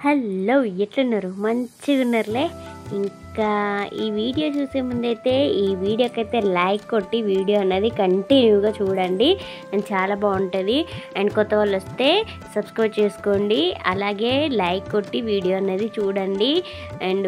hello ఎట్లున్నారు మంచిగా ఉన్నారులే ఇంకా ఈ వీడియో చూసే ముందైతే ఈ వీడియోకి అయితే లైక్ కొట్టి వీడియో అనేది కంటిన్యూగా చూడండి అండ్ చాలా బాగుంటుంది అండ్ కొత్త వాళ్ళు వస్తే సబ్స్క్రైబ్ చేసుకోండి అలాగే లైక్ కొట్టి వీడియో అనేది చూడండి అండ్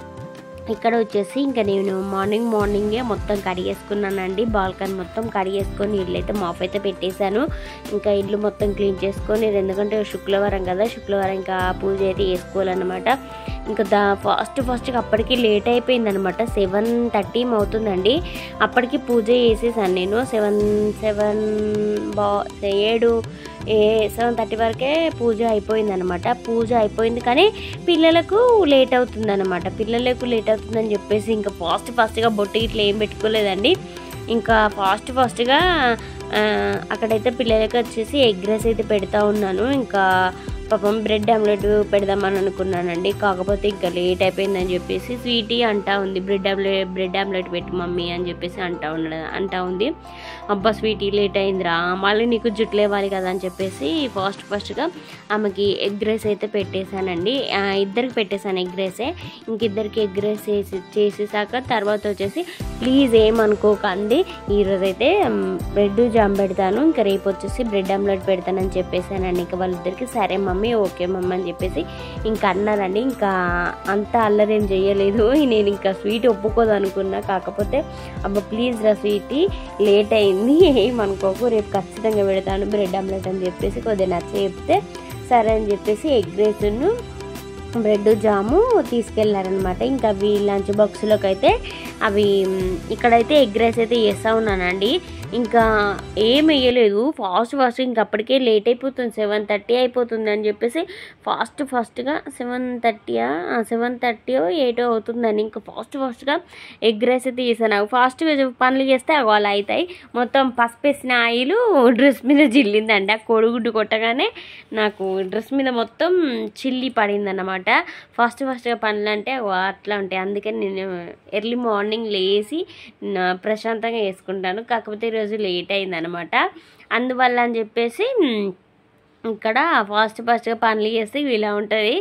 ఇక్కడ వచ్చేసి ఇంకా నేను మార్నింగ్ మార్నింగే మొత్తం కడిగేసుకున్నానండి బాల్కనీ మొత్తం కడిగేసుకొని ఇల్లు అయితే మాఫ్ అయితే పెట్టేశాను ఇంకా ఇల్లు మొత్తం క్లీన్ చేసుకొని ఎందుకంటే శుక్రవారం కదా శుక్రవారం ఇంకా పూజ అయితే చేసుకోవాలన్నమాట ఇంకా దా ఫాస్ట్ ఫాస్ట్గా అప్పటికి లేట్ అయిపోయింది అనమాట సెవెన్ థర్టీ అవుతుందండి అప్పటికి పూజ చేసేసాను నేను సెవెన్ సెవెన్ బా ఏడు ఏ సెవెన్ థర్టీ వరకే పూజ అయిపోయింది అనమాట పూజ అయిపోయింది కానీ పిల్లలకు లేట్ అవుతుంది అనమాట పిల్లలకు లేట్ అవుతుందని చెప్పేసి ఇంకా ఫాస్ట్ ఫాస్ట్గా బొట్టు ఇట్లా ఏం పెట్టుకోలేదండి ఇంకా ఫాస్ట్ ఫాస్ట్గా ఆ, అక్కడైతే పిల్లలకి వచ్చేసి ఎగ్ రైస్ అయితే పెడతా ఉన్నాను ఇంకా పాపం బ్రెడ్ ఆమ్లెట్ పెడదామని అనుకున్నానండి కాకపోతే ఇంకా లేట్ అయిపోయిందని చెప్పేసి స్వీటీ అంటా ఉంది బ్రెడ్ ఆమ్లెట్ బ్రెడ్ ఆమ్లెట్ పెట్టు మమ్మీ అని చెప్పేసి అంటా ఉన్న అంటా ఉంది అబ్బా స్వీటీ లేట్ అయిందిరా మళ్ళీ నీకు జుట్లు ఇవ్వాలి కదా అని చెప్పేసి ఫాస్ట్ ఫాస్ట్గా ఆమెకి ఎగ్ రైస్ అయితే పెట్టేశానండి ఆ, ఇద్దరికి పెట్టేశాను ఎగ్ రైసే ఇంకిద్దరికి ఎగ్ రైస్ చేసి చేసేసాక తర్వాత వచ్చేసి ప్లీజ్ ఏమనుకోకండి ఈరోజు అయితే బ్రెడ్ జామ్ పెడతాను ఇంకా రేపు వచ్చేసి బ్రెడ్ ఆమ్లెట్ పెడతానని చెప్పేసానండి ఇంకా వాళ్ళిద్దరికి సరే మమ్మీ ఓకే మమ్మీ అని చెప్పేసి ఇంకా అన్నారండి ఇంకా అంత అల్లరేం చేయలేదు నేను ఇంకా స్వీట్ ఒప్పుకోదు అనుకున్నా కాకపోతే అబ్బా ప్లీజ్ రా స్వీట్ లేట్ అయింది ఏమనుకోకు రేపు ఖచ్చితంగా పెడతాను బ్రెడ్ ఆమ్లెట్ అని చెప్పేసి కొద్దిగా నచ్చ చెప్తే సరే అని చెప్పేసి ఎగ్ రైస్ను బ్రెడ్ జాము తీసుకెళ్లారనమాట ఇంకా అవి లంచ్ బాక్స్లోకి అయితే అవి మ్, ఇక్కడైతే ఎగ్ రైస్ అయితే చేస్తూ ఉన్నానండి ఇంకా ఏం వేయలేదు ఫాస్ట్ ఫాస్ట్ ఇంకా అప్పటికే లేట్ అయిపోతుంది సెవెన్ థర్టీ అయిపోతుంది అని చెప్పేసి ఫాస్ట్ ఫాస్ట్గా సెవెన్ థర్టీయా సెవెన్ థర్టీ ఎయిటో అవుతుందని ఇంకా ఫాస్ట్ ఫాస్ట్గా ఎగ్ రైస్ అయితే చేశాను ఫాస్ట్గా పనులు చేస్తే అవి అలా అవుతాయి మొత్తం పసిపేసిన ఆయిల్ డ్రెస్ మీద జిల్లిందండి ఆ కోడిగుడ్డు కొట్టగానే నాకు డ్రెస్ మీద మొత్తం చిల్లి పడిందన్నమాట ఫాస్ట్ ఫాస్ట్గా పనులు అంటే అగో అట్లా ఉంటాయి అందుకని నేను ఎర్లీ మార్నింగ్ లేచి నా ప్రశాంతంగా వేసుకుంటాను కాకపోతే ఈరోజు లేట్ అయిందనమాట అందువల్ల అని చెప్పేసి మ్, ఇక్కడ ఫాస్ట్ ఫాస్ట్గా పనులు చేస్తే ఇలా ఉంటుంది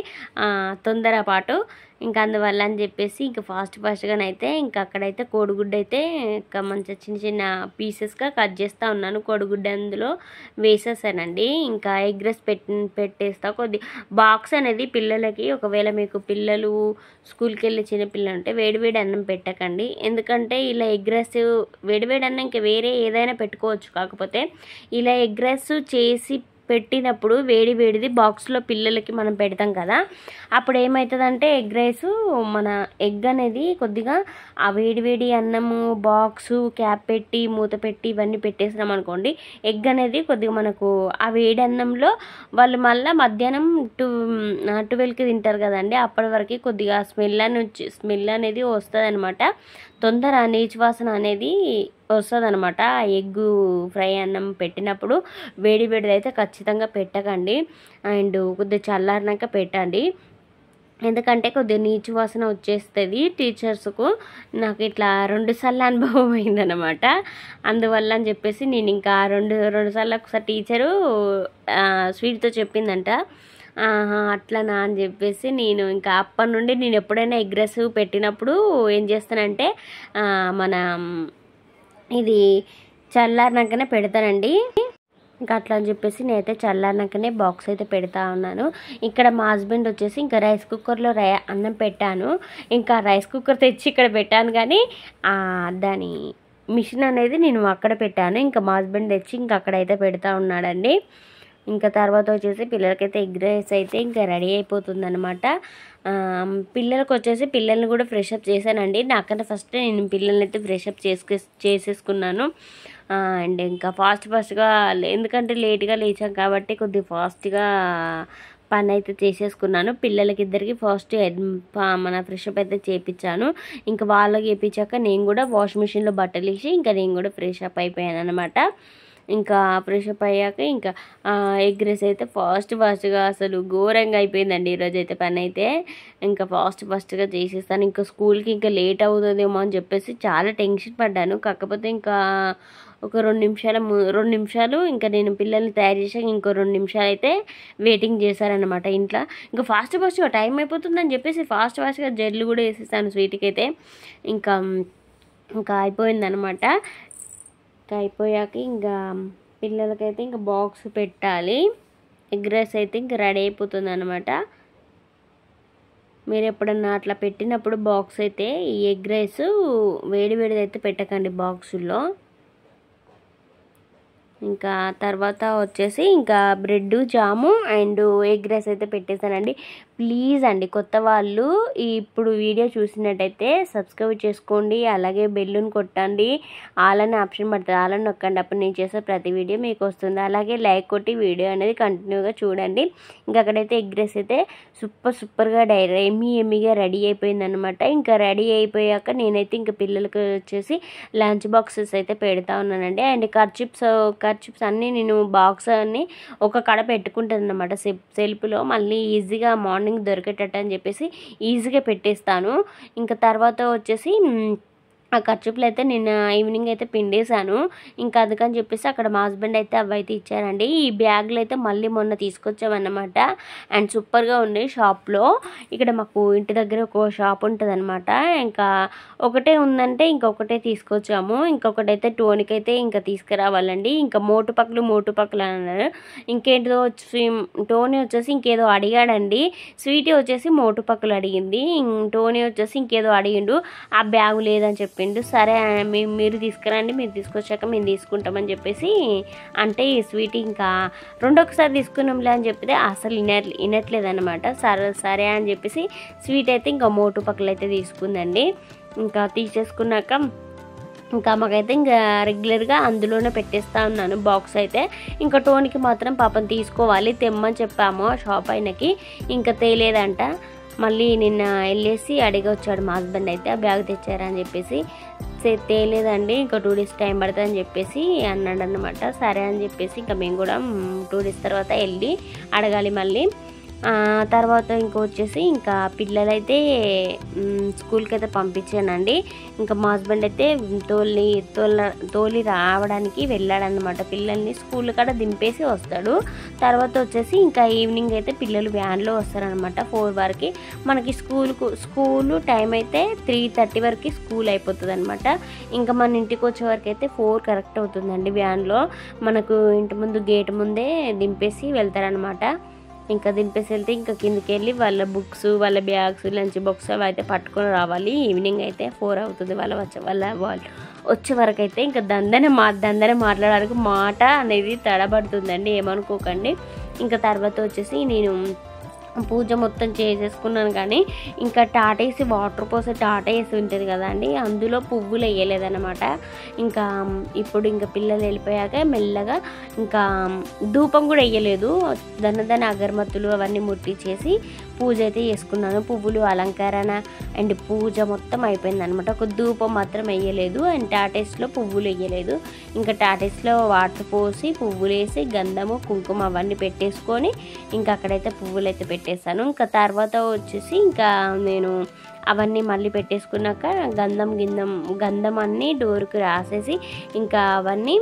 తొందరపాటు ఇంకా అందువల్ల అని చెప్పేసి ఇంకా ఫాస్ట్ ఫాస్ట్గానైతే ఇంకా అక్కడైతే కోడిగుడ్డు అయితే ఇంకా మంచిగా చిన్న చిన్న పీసెస్గా కట్ చేస్తూ ఉన్నాను కోడిగుడ్డు అందులో వేసేసానండి ఇంకా ఎగ్ రైస్ పెట్టి పెట్టేస్తా కొద్ది బాక్స్ అనేది పిల్లలకి ఒకవేళ మీకు పిల్లలు స్కూల్కి వెళ్ళే చిన్న పిల్లలు ఉంటే వేడివేడి అన్నం పెట్టకండి ఎందుకంటే ఇలా ఎగ్ రైస్ వేడివేడి అన్నం ఇంకా వేరే ఏదైనా పెట్టుకోవచ్చు కాకపోతే ఇలా ఎగ్ రైస్ చేసి పెట్టినప్పుడు వేడి వేడిది బాక్స్లో పిల్లలకి మనం పెడతాం కదా అప్పుడు ఏమవుతుందంటే ఎగ్ రైస్ మన ఎగ్ అనేది కొద్దిగా ఆ వేడి వేడి అన్నము బాక్సు క్యాప్ పెట్టి మూత పెట్టి ఇవన్నీ పెట్టేసినాం అనుకోండి ఎగ్ అనేది కొద్దిగా మనకు ఆ వేడి అన్నంలో వాళ్ళు మళ్ళీ మధ్యాహ్నం టూ ట్వెల్వ్కి తింటారు కదండి అప్పటి వరకు కొద్దిగా స్మెల్ అని వచ్చి స్మెల్ అనేది వస్తుంది అనమాట తొందర నీచు వాసన అనేది వస్తుంది అనమాట ఎగ్ ఫ్రై అన్నం పెట్టినప్పుడు వేడి వేడిది అయితే ఖచ్చితంగా పెట్టకండి అండ్ కొద్దిగా చల్లారినాక పెట్టండి ఎందుకంటే కొద్దిగా నీచు వాసన వచ్చేస్తుంది టీచర్స్కు నాకు ఇట్లా రెండు సార్లు అనుభవం అయిందనమాట అందువల్ల అని చెప్పేసి నేను ఇంకా రెండు రెండు సార్లు ఒకసారి టీచరు స్వీట్తో చెప్పిందంట ఆహా అట్లనా అని చెప్పేసి నేను ఇంకా అప్పటి నుండి నేను ఎప్పుడైనా ఎగ్ రైస్ పెట్టినప్పుడు ఏం చేస్తానంటే ఆ, మన ఇది చల్లారినాకనే పెడతానండి ఇంకా అట్లా అని చెప్పేసి నేనైతే చల్లారినాకనే బాక్స్ అయితే పెడతా ఉన్నాను ఇక్కడ మా హస్బెండ్ వచ్చేసి ఇంకా రైస్ కుక్కర్లో రై అన్నం పెట్టాను ఇంకా రైస్ కుక్కర్ తెచ్చి ఇక్కడ పెట్టాను కానీ ఆ, దాని మిషన్ అనేది నేను అక్కడ పెట్టాను ఇంకా మా హస్బెండ్ తెచ్చి ఇంకా అక్కడైతే పెడతా ఉన్నాడండి ఇంకా తర్వాత వచ్చేసి పిల్లలకైతే ఎగ్ రైస్ అయితే ఇంకా రెడీ అయిపోతుంది అనమాట పిల్లలకు వచ్చేసి పిల్లల్ని కూడా ఫ్రెష్ అప్ చేశానండి నాకన్నా ఫస్ట్ నేను పిల్లల్ని అయితే ఫ్రెష్ అప్ చేసుకే చేసేసుకున్నాను అండ్ ఇంకా ఫాస్ట్ ఫాస్ట్గా ఎందుకంటే లేట్గా లేచాం కాబట్టి కొద్దిగా ఫాస్ట్గా పని అయితే చేసేసుకున్నాను పిల్లలకి ఇద్దరికి ఫస్ట్ మన ఫ్రెష్ అప్ అయితే చేపించాను ఇంకా వాళ్ళకి చేపించాక నేను కూడా వాష్ మిషన్లో బట్టలు వేసి ఇంకా నేను కూడా ఫ్రెష్ అప్ అయిపోయాను అనమాట ఇంకా ఫ్రెష్ అప్ అయ్యాక ఇంకా ఎగ్ రైస్ అయితే ఫాస్ట్ ఫాస్ట్గా అసలు ఘోరంగా అయిపోయిందండి ఈరోజు అయితే పని అయితే ఇంకా ఫాస్ట్ ఫాస్ట్గా చేసేస్తాను ఇంకా స్కూల్కి ఇంకా లేట్ అవుతుందేమో అని చెప్పేసి చాలా టెన్షన్ పడ్డాను కాకపోతే ఇంకా ఒక రెండు నిమిషాల ము- రెండు నిమిషాలు ఇంకా నేను పిల్లల్ని తయారు చేసాక ఇంకో రెండు నిమిషాలు అయితే వెయిటింగ్ చేశారనమాట ఇంట్లో ఇంకా ఫాస్ట్ ఫాస్ట్గా టైం అయిపోతుందని చెప్పేసి ఫాస్ట్ ఫాస్ట్గా జెల్లు కూడా వేసేసాను స్వీట్కి అయితే ఇంకా ఇంకా అయిపోయిందనమాట ఇంకా అయిపోయాక ఇంకా పిల్లలకైతే ఇంకా బాక్స్ పెట్టాలి ఎగ్ రైస్ అయితే ఇంకా రెడీ అయిపోతుంది అనమాట మీరు ఎప్పుడన్నా అట్లా పెట్టినప్పుడు బాక్స్ అయితే ఈ ఎగ్ రైస్ వేడి వేడిది అయితే పెట్టకండి బాక్సుల్లో ఇంకా తర్వాత వచ్చేసి ఇంకా bread jam and egg rice అయితే పెట్టేశానండి ప్లీజ్ అండి కొత్త వాళ్ళు ఇప్పుడు వీడియో చూసినట్టయితే సబ్స్క్రైబ్ చేసుకోండి అలాగే బెల్లుని కొట్టండి ఆలని ఆప్షన్ పడుతుంది ఆలని నొక్కండి అప్పుడు నేను చేసే ప్రతి వీడియో మీకు వస్తుంది అలాగే లైక్ కొట్టి వీడియో అనేది కంటిన్యూగా చూడండి ఇంకా అక్కడైతే ఎగ్ రైస్ అయితే సూపర్ సూపర్గా డై ఎమ్మి ఎమ్మిగా రెడీ అయిపోయింది అనమాట ఇంకా రెడీ అయిపోయాక నేనైతే ఇంకా పిల్లలకి వచ్చేసి లంచ్ బాక్సెస్ అయితే పెడతా ఉన్నానండి అండ్ కర్చిప్స్ కర్చిప్స్ అన్నీ నేను బాక్స్ అన్ని ఒక కడ పెట్టుకుంటాను అనమాట సెల్ఫ్లో మళ్ళీ ఈజీగా మార్నింగ్ దొరికేటట్టు అని చెప్పేసి ఈజీగా పెట్టేస్తాను ఇంకా తర్వాత వచ్చేసి మ్, ఆ ఖర్చుపులు అయితే నిన్న ఈవినింగ్ అయితే పిండేశాను ఇంకా అందుకని చెప్పేసి అక్కడ మా హస్బెండ్ అయితే అవి అయితే ఇచ్చారండి ఈ బ్యాగులు అయితే మళ్ళీ మొన్న తీసుకొచ్చామన్నమాట అండ్ సూపర్గా ఉన్నాయి షాప్లో ఇక్కడ మాకు ఇంటి దగ్గర ఒక షాప్ ఉంటుంది ఇంకా ఒకటే ఉందంటే ఇంకొకటే తీసుకొచ్చాము ఇంకొకటైతే టోనిక్ అయితే ఇంకా తీసుకురావాలండి ఇంకా మోటు పక్కలు మోటు పక్కలు అన్నారు ఇంకేంటిదో వచ్చి టోనీ వచ్చేసి ఇంకేదో అడిగాడండి స్వీటీ వచ్చేసి మోటు పక్కలు అడిగింది ఇం- టోనీ వచ్చేసి ఇంకేదో అడిగిండు ఆ బ్యాగు లేదని చెప్పిండు సరే మీ- మీరు తీసుకురండి మీరు తీసుకొచ్చాక మేము తీసుకుంటామని చెప్పేసి అంటే ఈ స్వీట్ ఇంకా రెండొకసారి తీసుకున్నాంలే అని చెప్పితే అసలు వినట్ వినట్లేదు అనమాట సరే సరే అని చెప్పేసి స్వీట్ అయితే ఇంకా మోటు పక్కలు అయితే తీసుకుందండి ఇంకా తీసేసుకున్నాక ఇంకా మాకైతే ఇంకా రెగ్యులర్గా అందులోనే పెట్టేస్తా ఉన్నాను బాక్స్ అయితే ఇంకా టోన్కి మాత్రం పాపం తీసుకోవాలి తెమ్మని చెప్పాము ఆ షాప్ ఆయనకి ఇంకా తేలేదంట మళ్ళీ నిన్న వెళ్ళేసి అడిగి వచ్చాడు మా హస్బెండ్ అయితే ఆ బ్యాగ్ తెచ్చారని చెప్పేసి "తే- తేలేదండి ఇంకా టూ డేస్ టైం పడుతుంది అని చెప్పేసి అన్నాడు అనమాట సరే అని చెప్పేసి ఇంకా మేము కూడా టూ డేస్ తర్వాత వెళ్ళి అడగాలి మళ్ళీ ఆ, తర్వాత ఇంకో వచ్చేసి ఇంకా పిల్లలైతే మ్, స్కూల్కి అయితే పంపించానండి ఇంకా మా హస్బెండ్ అయితే తోలి తోల తోలి రావడానికి వెళ్ళాడనమాట పిల్లల్ని స్కూల్ కాడ దింపేసి వస్తాడు తర్వాత వచ్చేసి ఇంకా ఈవినింగ్ అయితే పిల్లలు వ్యాన్లో వస్తారనమాట ఫోర్ వరకు మనకి స్కూల్కు స్కూల్ టైం అయితే త్రీ థర్టీ వరకు స్కూల్ అయిపోతుంది అనమాట ఇంకా మన ఇంటికి వచ్చే వరకు అయితే ఫోర్ కరెక్ట్ అవుతుందండి వ్యాన్లో మనకు ఇంటి ముందు గేట్ ముందే దింపేసి వెళ్తారనమాట ఇంకా దింపేసి వెళ్తే ఇంకా కిందకి వెళ్ళి వాళ్ళ బుక్స్ వాళ్ళ బ్యాగ్స్ లంచ్ బాక్స్ అవి అయితే పట్టుకొని రావాలి ఈవినింగ్ అయితే ఫోర్ అవుతుంది వాళ్ళ వచ్చే వాళ్ళ వాళ్ళు వచ్చే వరకు అయితే ఇంకా దందనే మా దందనే మాట్లాడడానికి మాట అనేది తడబడుతుందండి ఏమనుకోకండి ఇంకా తర్వాత వచ్చేసి నేను పూజ మొత్తం చేసేసుకున్నాను కానీ ఇంకా టాటేసి వాటర్ పోసే టాటేసి ఉంటుంది కదా అండి అందులో పువ్వులు వేయలేదన్నమాట ఇంకా ఇప్పుడు ఇంకా పిల్లలు వెళ్ళిపోయాక మెల్లగా ఇంకా ధూపం కూడా వేయలేదు దన్న దన్న అగరబత్తులు అవన్నీ ముట్టించేసి పూజ అయితే చేసుకున్నాను పువ్వులు అలంకరణ అండ్ పూజ మొత్తం అయిపోయింది అనమాట ఒక ధూపం మాత్రం వేయలేదు అండ్ టాటేస్లో పువ్వులు వేయలేదు ఇంకా టాటేస్లో వాటర్ పోసి పువ్వులు వేసి గంధము కుంకుమ అవన్నీ పెట్టేసుకొని ఇంకా అక్కడైతే పువ్వులు అయితే పెట్టేశాను ఇంకా తర్వాత వచ్చేసి ఇంకా నేను అవన్నీ మళ్ళీ పెట్టేసుకున్నాక గంధం గింధం గంధం అన్నీ డోర్కి రాసేసి ఇంకా అవన్నీ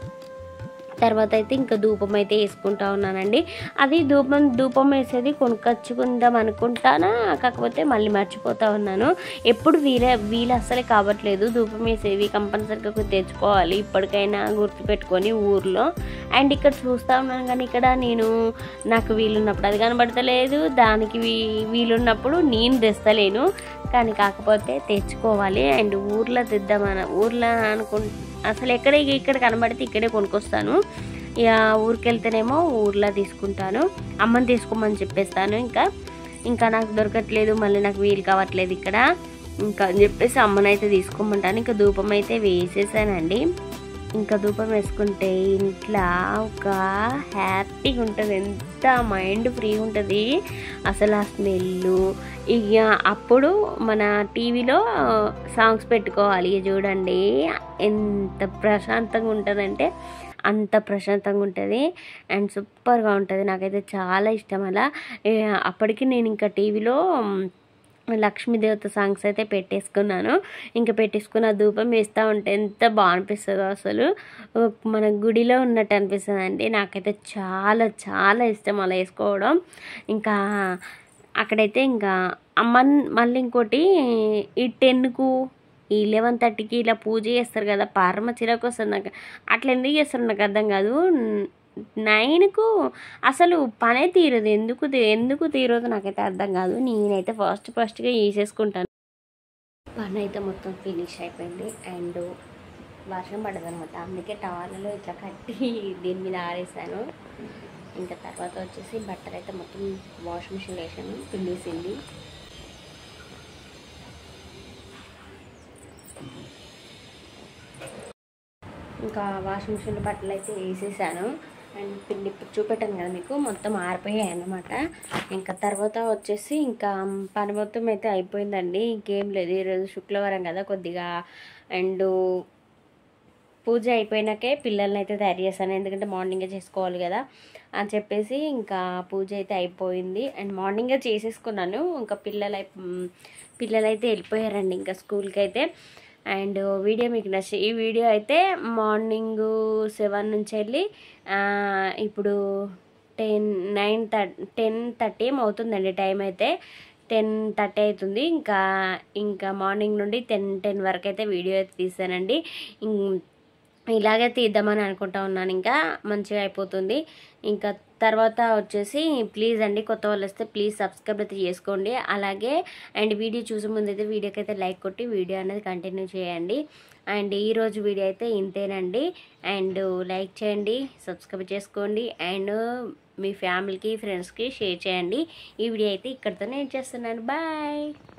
తర్వాత అయితే ఇంకా ధూపం అయితే వేసుకుంటా ఉన్నానండి అది ధూపం ధూపం వేసేది కొనుక్కొచ్చుకుందాం అనుకుంటానా కాకపోతే మళ్ళీ మర్చిపోతా ఉన్నాను ఎప్పుడు వీలే వీలు అస్సలే కావట్లేదు ధూపం వేసేవి కంపల్సరీగా కొంచెం తెచ్చుకోవాలి ఇప్పటికైనా గుర్తుపెట్టుకొని ఊర్లో అండ్ ఇక్కడ చూస్తా ఉన్నాను కానీ ఇక్కడ నేను నాకు వీలున్నప్పుడు అది కనబడతలేదు దానికి వీ వీలున్నప్పుడు నేను తెస్తలేను కానీ కాకపోతే తెచ్చుకోవాలి అండ్ ఊర్లో తెద్దామని ఊర్లో అనుకు అసలు ఎక్కడ ఇక్కడ కనబడితే ఇక్కడే కొనుక్కొస్తాను ఇక ఊరికి వెళ్తేనేమో ఊర్లో తీసుకుంటాను అమ్మని తీసుకోమని చెప్పేస్తాను ఇంకా ఇంకా నాకు దొరకట్లేదు మళ్ళీ నాకు వీలు కావట్లేదు ఇక్కడ ఇంకా అని చెప్పేసి అమ్మనైతే తీసుకోమంటాను ఇంకా ధూపం అయితే వేసేసానండి ఇంకా ధూపం వేసుకుంటే ఇంట్లో ఒక హ్యాపీగా ఉంటుంది ఎంత మైండ్ ఫ్రీగా ఉంటుంది అసలు ఆ స్మెల్ ఇక అప్పుడు మన టీవీలో సాంగ్స్ పెట్టుకోవాలి ఇక చూడండి ఎంత ప్రశాంతంగా ఉంటుందంటే అంత ప్రశాంతంగా ఉంటుంది అండ్ సూపర్గా ఉంటుంది నాకైతే చాలా ఇష్టం అలా ఏ, అప్పటికి నేను ఇంకా టీవీలో లక్ష్మీదేవత సాంగ్స్ అయితే పెట్టేసుకున్నాను ఇంకా పెట్టేసుకున్న ధూపం వేస్తూ ఉంటే ఎంత బాగా అనిపిస్తుందో అసలు మన గుడిలో ఉన్నట్టు అనిపిస్తుంది అండి నాకైతే చాలా చాలా ఇష్టం అలా వేసుకోవడం ఇంకా అక్కడైతే ఇంకా అమ్మన్ మళ్ళీ ఇంకోటి ఈ టెన్కు ఈ లెవెన్ థర్టీకి ఇలా పూజ చేస్తారు కదా పరమ చిరాకు వస్తుంది నాకు అట్లా ఎందుకు చేస్తారు నాకు అర్థం కాదు నైన్కు అసలు పనే తీరదు ఎందుకు తీ- ఎందుకు తీరదు నాకైతే అర్థం కాదు నేనైతే ఫస్ట్ ఫస్ట్గా వేసేసుకుంటాను పని అయితే మొత్తం ఫినిష్ అయిపోయింది అండ్ వర్షం పడదు అనమాట అందుకే టవాలలో ఇట్లా కట్టి దీని మీద ఆరేసాను ఇంకా తర్వాత వచ్చేసి బట్టలు అయితే మొత్తం వాష్ మిషన్ వేసాను పిండేసింది ఇంకా వాషింగ్ మిషన్ బట్టలు అయితే వేసేసాను అండ్ పిండి చూపెట్టాను కదా మీకు మొత్తం ఆరిపోయాయి అన్నమాట ఇంకా తర్వాత వచ్చేసి ఇంకా పని మొత్తం అయితే అయిపోయిందండి ఇంకేం లేదు ఈరోజు శుక్రవారం కదా కొద్దిగా అండ్ పూజ అయిపోయినాకే పిల్లల్ని అయితే తయారు చేశాను ఎందుకంటే మార్నింగే చేసుకోవాలి కదా అని చెప్పేసి ఇంకా పూజ అయితే అయిపోయింది అండ్ మార్నింగే చేసేసుకున్నాను ఇంకా పిల్లలు అయి- మ్, పిల్లలు అయితే వెళ్ళిపోయారండి ఇంకా స్కూల్కి అయితే అండ్ వీడియో మీకు నచ్చి ఈ వీడియో అయితే మార్నింగ్ సెవెన్ నుంచి వెళ్ళి ఆ, ఇప్పుడు టెన్ నైన్ థర్ టెన్ థర్టీ ఏం అవుతుందండి టైం అయితే టెన్ థర్టీ అవుతుంది ఇంకా ఇంకా మార్నింగ్ నుండి టెన్ టెన్ వరకు అయితే వీడియో అయితే తీసానండి ఇం- ఇలాగే తీద్దామని అనుకుంటా ఉన్నాను ఇంకా మంచిగా అయిపోతుంది ఇంకా తర్వాత వచ్చేసి ప్లీజ్ అండి కొత్త వాళ్ళు వస్తే ప్లీజ్ సబ్స్క్రైబ్ అయితే చేసుకోండి అలాగే అండ్ వీడియో చూసే ముందు అయితే వీడియోకి అయితే లైక్ కొట్టి వీడియో అనేది కంటిన్యూ చేయండి అండ్ ఈరోజు వీడియో అయితే ఇంతేనండి అండ్ లైక్ చేయండి సబ్స్క్రైబ్ చేసుకోండి అండ్ మీ ఫ్యామిలీకి ఫ్రెండ్స్కి షేర్ చేయండి ఈ వీడియో అయితే ఇక్కడితోనే చేస్తున్నాను బాయ్